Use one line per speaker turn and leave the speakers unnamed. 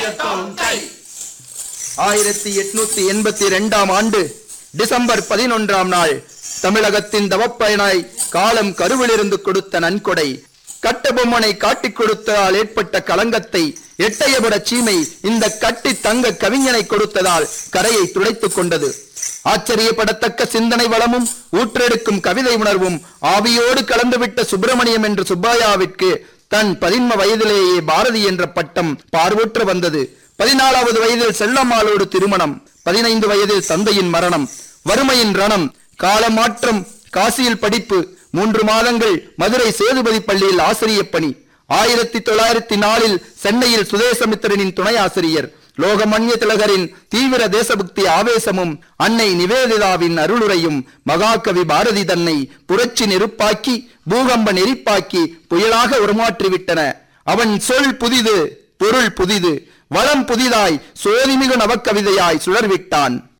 ஆயிரத்தி எட்நூத்தி எண்பத்தி இரண்டாம் ஆண்டு டிசம்பர் பதினொன்றாம் நாள் தமிழகத்தின் தவப்பயனாய் காலம் கருவிலிருந்து கொடுத்த நன்கொடை கட்டபொம்மனை காட்டிக் கொடுத்ததால் ஏற்பட்ட களங்கத்தை எட்டயபுர சீமை இந்த கட்டி தங்க கவிஞனை கொடுத்ததால் கரையை துடைத்துக் கொண்டது ஆச்சரியப்படத்தக்க சிந்தனை வளமும் ஊற்றெடுக்கும் கவிதை உணர்வும் ஆவியோடு கலந்துவிட்ட சுப்பிரமணியம் என்ற சுப்பையாவிற்கு தன் பதின்ம வயதிலேயே பாரதி என்ற பட்டம் பார்வுற்று வந்தது பதினாலாவது வயதில் செல்லம்மாளோடு திருமணம் பதினைந்து வயதில் தந்தையின் மரணம் வறுமையின் ரணம் காலமாற்றம் காசியில் படிப்பு மூன்று மாதங்கள் மதுரை சேதுபதி பள்ளியில் ஆசிரியப் பணி ஆயிரத்தி தொள்ளாயிரத்தி நாலில் சென்னையில் சுதேசமித்திரனின் துணை ஆசிரியர் லோகமன்ய திலகரின் தீவிர தேசபக்தி ஆவேசமும் அன்னை நிவேதிதாவின் அருளுரையும் மகாகவி பாரதி தன்னை புரட்சி நெருப்பாக்கி பூகம்ப நெருப்பாக்கி புயலாக உருமாற்றிவிட்டன அவன் சொல் புதிது பொருள் புதிது வளம் புதிதாய் சோதிமிகு நவக்கவிதையாய் சுழர்விட்டான்